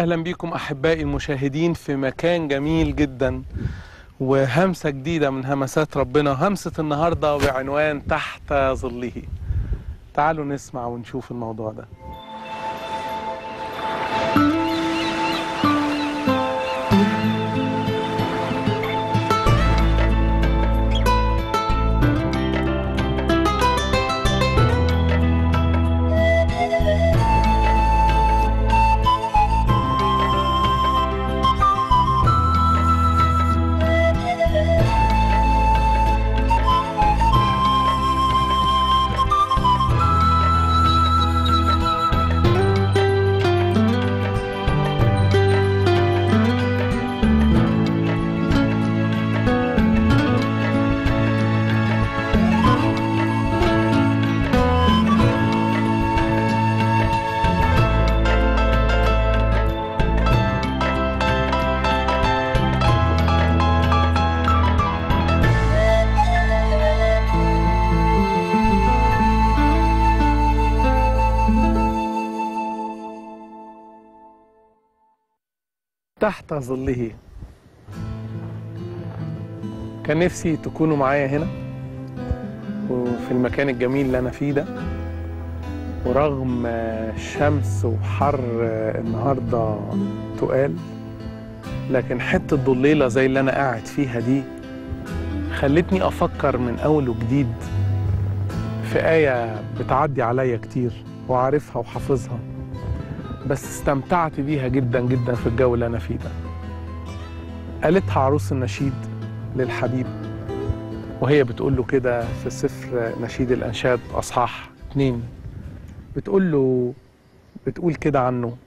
أهلا بكم أحبائي المشاهدين في مكان جميل جدا وهمسة جديدة من همسات ربنا همسة النهاردة بعنوان تحت ظله تعالوا نسمع ونشوف الموضوع ده تحت ظله كان نفسي تكونوا معايا هنا وفي المكان الجميل اللي انا فيه ده ورغم الشمس وحر النهارده تقال لكن حته ضليله زي اللي انا قاعد فيها دي خلتني افكر من اول وجديد في ايه بتعدي عليا كتير وعارفها وحافظها بس استمتعت بيها جدا جدا في الجو اللي انا فيه ده قالتها عروس النشيد للحبيب وهي بتقول له كده في سفر نشيد الانشاد اصحاح اتنين بتقول له بتقول كده عنه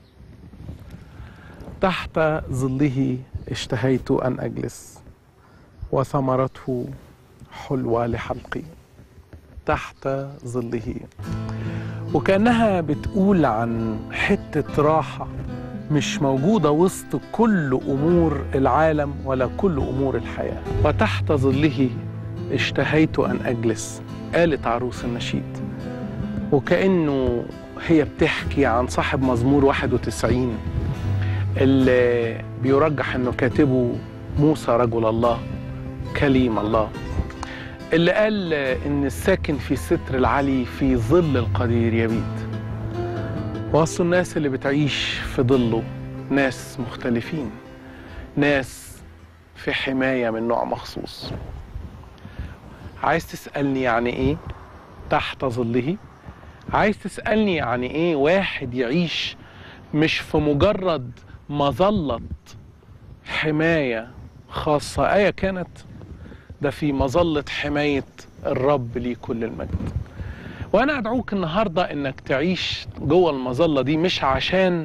تحت ظله اشتهيت ان اجلس وثمرته حلوه لحلقي تحت ظله وكأنها بتقول عن حتة راحة مش موجودة وسط كل أمور العالم ولا كل أمور الحياة وتحت ظله اشتهيت أن أجلس قالت عروس النشيد وكأنه هي بتحكي عن صاحب مزمور 91 اللي بيرجح أنه كاتبه موسى رجل الله كليم الله اللي قال ان الساكن في الستر العلي في ظل القدير يبيت وأصل الناس اللي بتعيش في ظله ناس مختلفين ناس في حماية من نوع مخصوص عايز تسألني يعني ايه تحت ظله عايز تسألني يعني ايه واحد يعيش مش في مجرد مظلة حماية خاصة آية كانت ده في مظلة حماية الرب ليه كل المجد وأنا أدعوك النهاردة إنك تعيش جوه المظلة دي مش عشان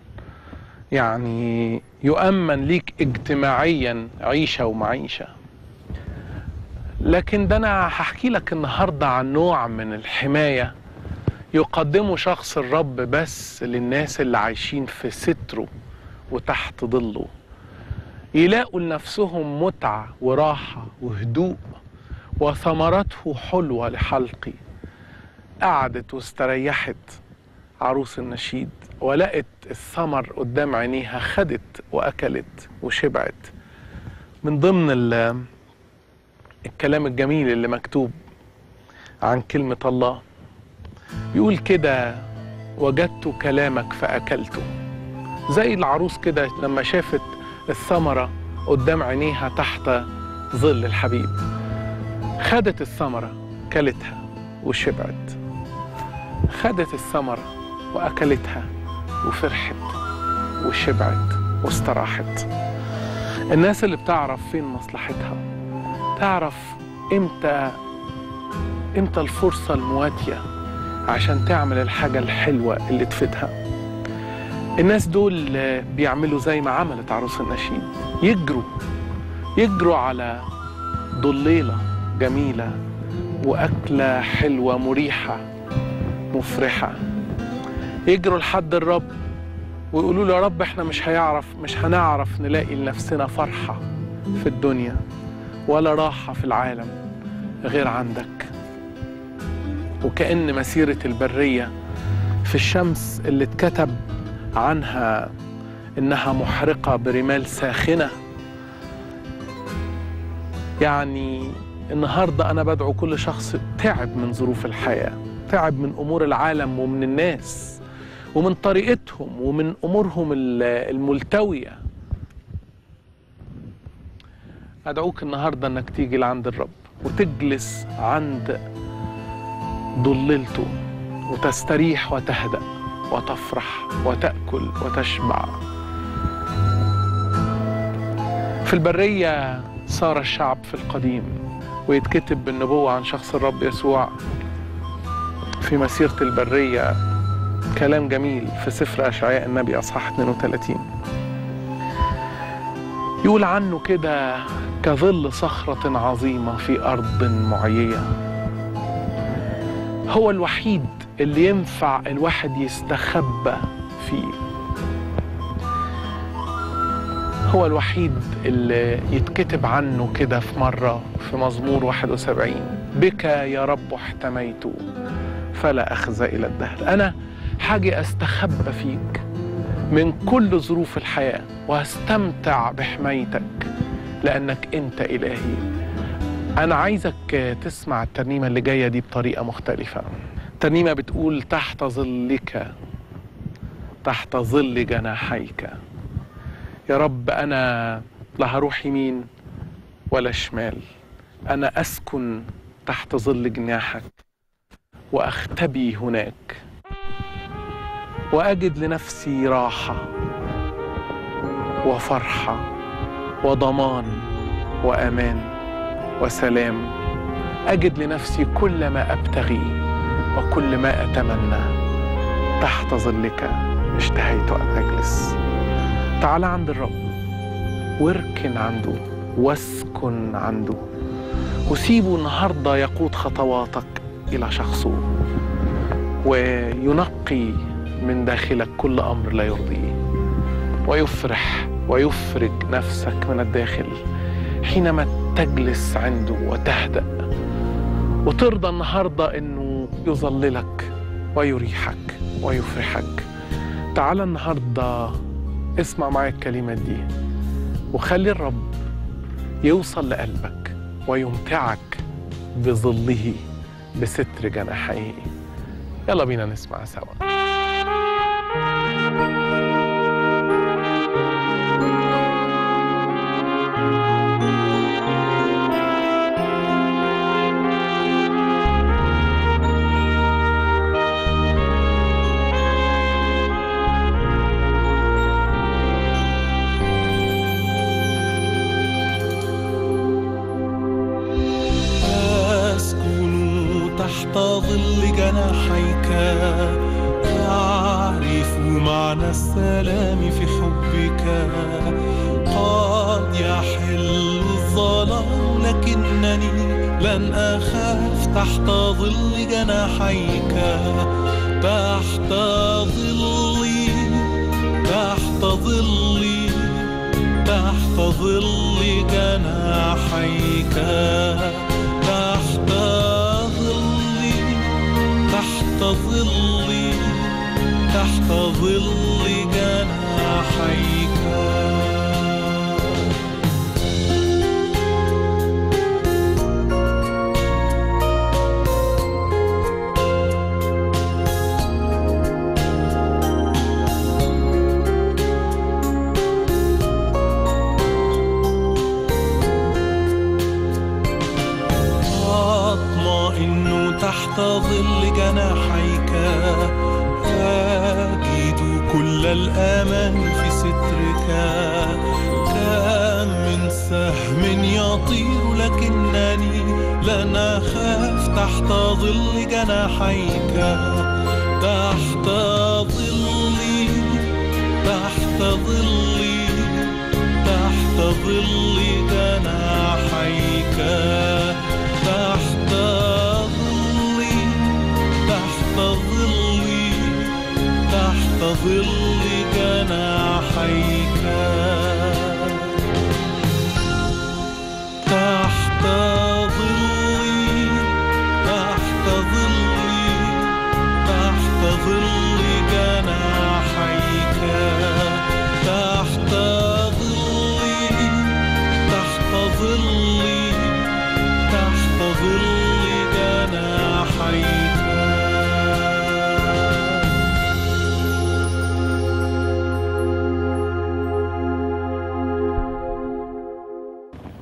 يعني يؤمن ليك اجتماعيا عيشة ومعيشة لكن ده أنا هحكي لك النهاردة عن نوع من الحماية يقدمه شخص الرب بس للناس اللي عايشين في ستره وتحت ظله يلاقوا لنفسهم متعة وراحة وهدوء وثمرته حلوة لحلقي قعدت واستريحت عروس النشيد ولقت الثمر قدام عينيها خدت وأكلت وشبعت من ضمن الكلام الجميل اللي مكتوب عن كلمة الله بيقول كده وجدت كلامك فأكلته زي العروس كده لما شافت الثمرة قدام عينيها تحت ظل الحبيب خدت الثمرة كلتها وشبعت خدت الثمرة وأكلتها وفرحت وشبعت واستراحت الناس اللي بتعرف فين مصلحتها تعرف امتى امتى الفرصة المواتية عشان تعمل الحاجة الحلوة اللي تفيدها الناس دول بيعملوا زي ما عملت عروس النشيد يجروا يجروا على ضليلة جميلة وأكلة حلوة مريحة مفرحة يجروا لحد الرب ويقولوا له يا رب احنا مش هيعرف مش هنعرف نلاقي لنفسنا فرحة في الدنيا ولا راحة في العالم غير عندك وكأن مسيرة البرية في الشمس اللي اتكتب عنها إنها محرقة برمال ساخنة يعني النهاردة أنا بدعو كل شخص تعب من ظروف الحياة تعب من أمور العالم ومن الناس ومن طريقتهم ومن أمورهم الملتوية أدعوك النهاردة أنك تيجي لعند الرب وتجلس عند ضللته وتستريح وتهدأ وتفرح وتأكل وتشبع في البرية صار الشعب في القديم ويتكتب بالنبوة عن شخص الرب يسوع في مسيرة البرية كلام جميل في سفر أشعياء النبي أصحاح 32 يقول عنه كده كظل صخرة عظيمة في أرض معيية هو الوحيد اللي ينفع الواحد يستخبى فيه هو الوحيد اللي يتكتب عنه كده في مرة في مزمور 71 بك يا رب احتميت فلا أخزى إلى الدهر أنا حاجة أستخبى فيك من كل ظروف الحياة وأستمتع بحمايتك لأنك أنت إلهي أنا عايزك تسمع الترنيمة اللي جاية دي بطريقة مختلفة الترنيمة بتقول تحت ظلك تحت ظل جناحيك يا رب أنا لا هروح يمين ولا شمال أنا أسكن تحت ظل جناحك وأختبي هناك وأجد لنفسي راحة وفرحة وضمان وأمان وسلام أجد لنفسي كل ما أبتغي وكل ما أتمنى تحت ظلك اشتهيت أن أجلس تعال عند الرب واركن عنده واسكن عنده وسيبه النهارده يقود خطواتك الى شخصه وينقي من داخلك كل امر لا يرضيه ويفرح ويفرج نفسك من الداخل حينما تجلس عنده وتهدأ وترضى النهارده انه يظللك ويريحك ويفرحك تعال النهارده اسمع معايا الكلمات دي وخلي الرب يوصل لقلبك ويمتعك بظله بستر جناحيه يلا بينا نسمع سوا أسكن تحت ظل جناحيك أعرف معنى السلام في حبك قد يحل الظلام لكنني لن أخاف تحت ظل جناحيك تحت ظلي تحت ظلي تحت ظل جناحيك تحت ظلي تحت ظلي تحت ظل جناحيك أطمئن تحت ظل جناحيك أجد كل الأمان في سترك كم من سهم يطير لكنني لن أخاف تحت ظل جناحيك تحت ظلي تحت ظلي تحت ظل جناحيك تحت ظلي تحت ظلي تحت ظل جناحيك تحت ظلي تحت ظلي تحت ظل جناحيك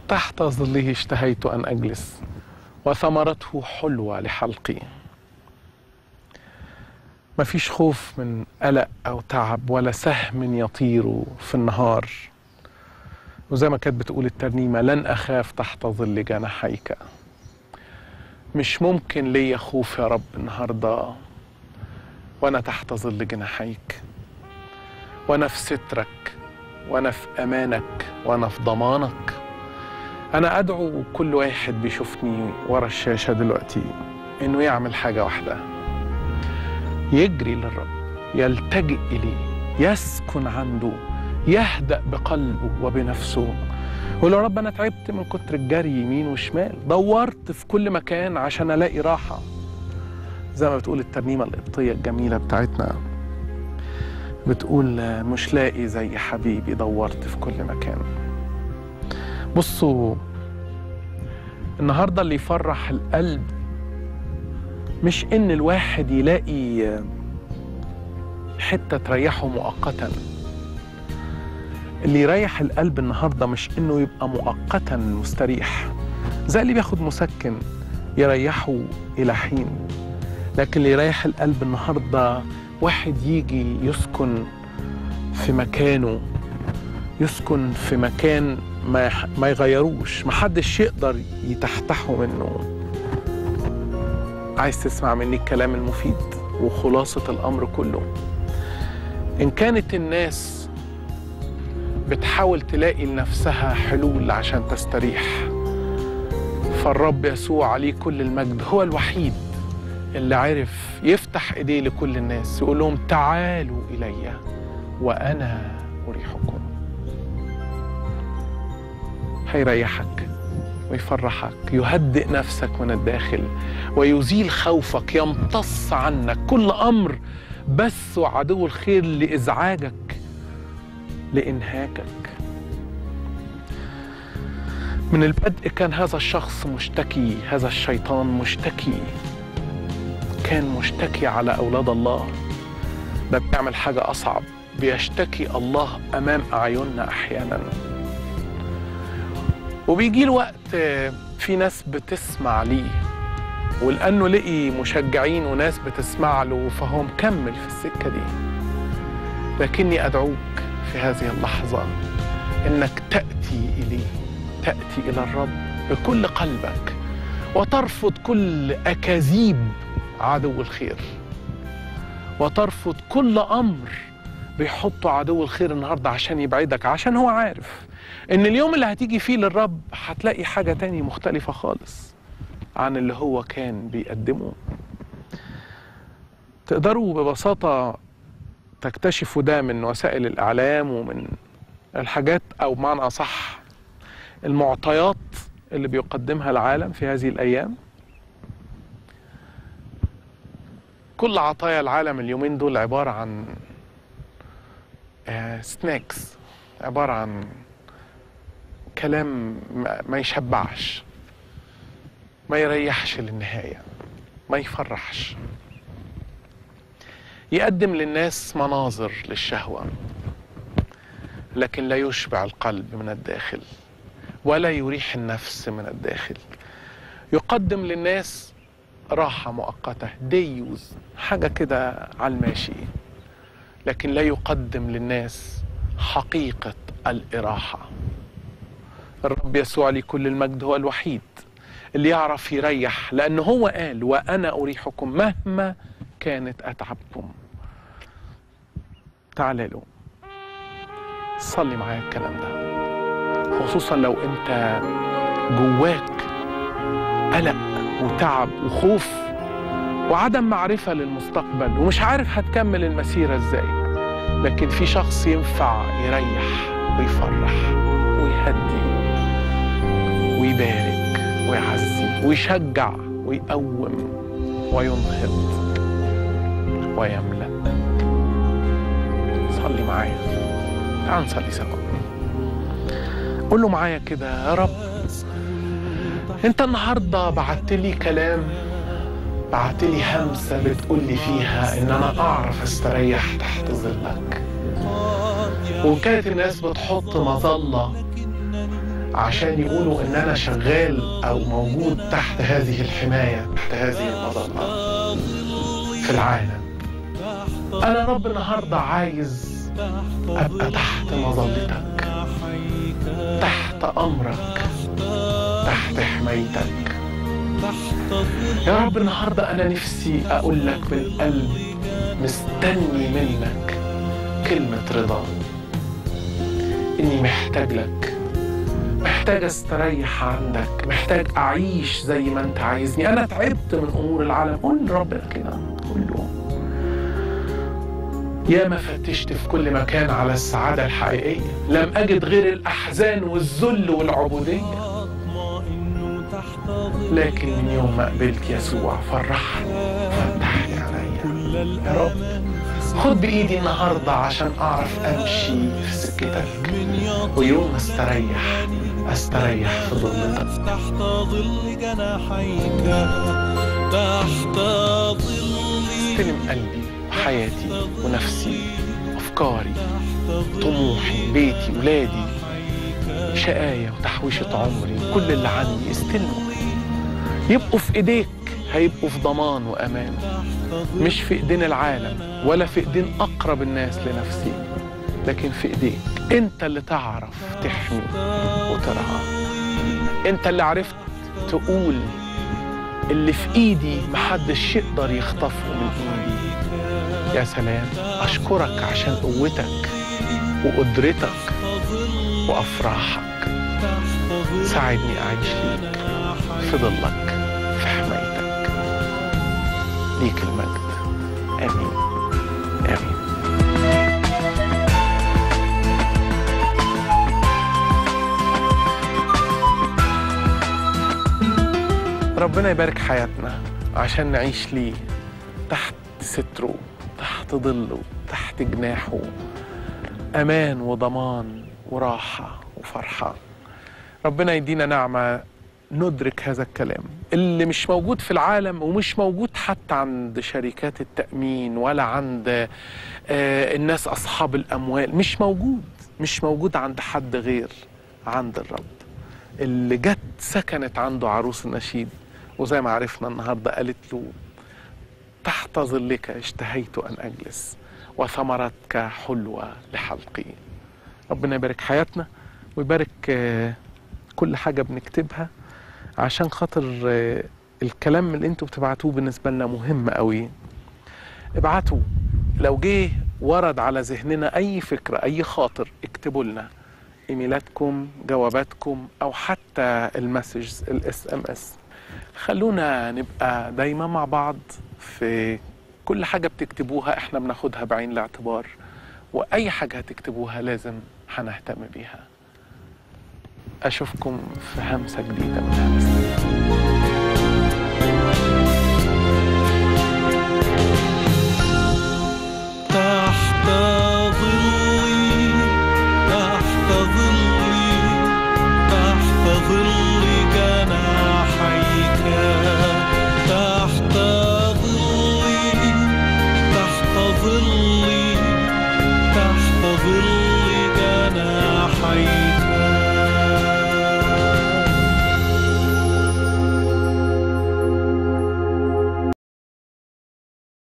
تحت ظله اشتهيت أن أجلس وثمرته حلوة لحلقي مفيش خوف من قلق أو تعب ولا سهم يطير في النهار وزي ما كانت بتقول الترنيمة لن أخاف تحت ظل جناحيك مش ممكن ليا خوف يا رب النهاردة وأنا تحت ظل جناحيك وأنا في سترك وأنا في أمانك وأنا في ضمانك أنا أدعو كل واحد بيشوفني ورا الشاشة دلوقتي إنه يعمل حاجة واحدة يجري للرب يلتجئ إليه يسكن عنده يهدأ بقلبه وبنفسه يقول يا رب أنا تعبت من كتر الجري يمين وشمال دورت في كل مكان عشان ألاقي راحة زي ما بتقول الترنيمة القبطية الجميلة بتاعتنا بتقول مش لاقي زي حبيبي دورت في كل مكان بصوا النهارده اللي يفرح القلب مش ان الواحد يلاقي حته تريحه مؤقتا اللي يريح القلب النهارده مش انه يبقى مؤقتا مستريح زي اللي بياخد مسكن يريحه الى حين لكن اللي يريح القلب النهارده واحد يجي يسكن في مكانه يسكن في مكان ما ما يغيروش محدش يقدر يتحتحه منه عايز تسمع مني الكلام المفيد وخلاصة الأمر كله إن كانت الناس بتحاول تلاقي لنفسها حلول عشان تستريح فالرب يسوع عليه كل المجد هو الوحيد اللي عرف يفتح ايديه لكل الناس يقول لهم تعالوا الي وانا اريحكم هيريحك ويفرحك يهدئ نفسك من الداخل ويزيل خوفك يمتص عنك كل امر بس عدو الخير لازعاجك لانهاكك من البدء كان هذا الشخص مشتكي هذا الشيطان مشتكي كان مشتكي على اولاد الله ده بيعمل حاجه اصعب بيشتكي الله امام اعيننا احيانا وبيجي له وقت في ناس بتسمع ليه ولانه لقي مشجعين وناس بتسمع له فهو مكمل في السكه دي لكني ادعوك في هذه اللحظه انك تاتي اليه تاتي الى الرب بكل قلبك وترفض كل اكاذيب عدو الخير وترفض كل امر بيحطه عدو الخير النهارده عشان يبعدك عشان هو عارف ان اليوم اللي هتيجي فيه للرب هتلاقي حاجه تاني مختلفه خالص عن اللي هو كان بيقدمه تقدروا ببساطه تكتشفوا ده من وسائل الاعلام ومن الحاجات او بمعنى اصح المعطيات اللي بيقدمها العالم في هذه الايام كل عطايا العالم اليومين دول عباره عن سناكس عباره عن كلام ما يشبعش ما يريحش للنهايه ما يفرحش يقدم للناس مناظر للشهوه لكن لا يشبع القلب من الداخل ولا يريح النفس من الداخل يقدم للناس راحة مؤقتة ديوز حاجة كده على الماشي لكن لا يقدم للناس حقيقة الإراحة الرب يسوع لي كل المجد هو الوحيد اللي يعرف يريح لأنه هو قال وأنا أريحكم مهما كانت أتعبكم تعال له صلي معايا الكلام ده خصوصا لو انت جواك قلق وتعب وخوف وعدم معرفة للمستقبل ومش عارف هتكمل المسيرة ازاي لكن في شخص ينفع يريح ويفرح ويهدي ويبارك ويعزي ويشجع ويقوم وينهض ويملأ صلي معايا تعال نصلي سوا قول له معايا كده يا رب انت النهارده بعت لي كلام بعت لي همسه بتقول لي فيها ان انا اعرف استريح تحت ظلك وكانت الناس بتحط مظله عشان يقولوا ان انا شغال او موجود تحت هذه الحمايه تحت هذه المظله في العالم انا رب النهارده عايز ابقى تحت مظلتك تحت امرك تحت حمايتك يا رب النهارده انا نفسي اقول لك بالقلب مستني منك كلمه رضا اني محتاج لك محتاج استريح عندك محتاج اعيش زي ما انت عايزني انا تعبت من امور العالم قول لربنا كده قول له يا ما فتشت في كل مكان على السعادة الحقيقية لم أجد غير الأحزان والذل والعبودية لكن من يوم ما قبلت يسوع فرحني فتح لي عليا يا رب خد بإيدي النهاردة عشان أعرف أمشي في سكتك ويوم استريح استريح في ظلتك تحت ظل جناحيك تحت ظل استلم قلبي وحياتي ونفسي أفكاري طموحي بيتي ولادي شقاية وتحويشة عمري كل اللي عندي استلمه يبقوا في ايديك هيبقوا في ضمان وامان مش في ايدين العالم ولا في ايدين اقرب الناس لنفسي لكن في ايديك انت اللي تعرف تحمي وترعى انت اللي عرفت تقول اللي في ايدي محدش يقدر يخطفه من ايدي يا سلام اشكرك عشان قوتك وقدرتك وافراحك ساعدني اعيش ليك في ظلك في حمايتك ليك المجد امين امين ربنا يبارك حياتنا عشان نعيش ليه تحت ستره تحت ظله تحت جناحه امان وضمان وراحه وفرحه ربنا يدينا نعمه ندرك هذا الكلام اللي مش موجود في العالم ومش موجود حتى عند شركات التأمين ولا عند آه، الناس أصحاب الأموال مش موجود مش موجود عند حد غير عند الرب اللي جت سكنت عنده عروس النشيد وزي ما عرفنا النهارده قالت له تحت ظلك اشتهيت أن أجلس وثمرتك حلوة لحلقي ربنا يبارك حياتنا ويبارك آه، كل حاجة بنكتبها عشان خاطر آه، الكلام اللي انتوا بتبعتوه بالنسبة لنا مهم قوي ابعتوا لو جه ورد على ذهننا اي فكرة اي خاطر اكتبوا لنا ايميلاتكم جواباتكم او حتى المسجز الاس ام اس خلونا نبقى دايما مع بعض في كل حاجة بتكتبوها احنا بناخدها بعين الاعتبار واي حاجة هتكتبوها لازم هنهتم بيها اشوفكم في همسة جديدة من همسة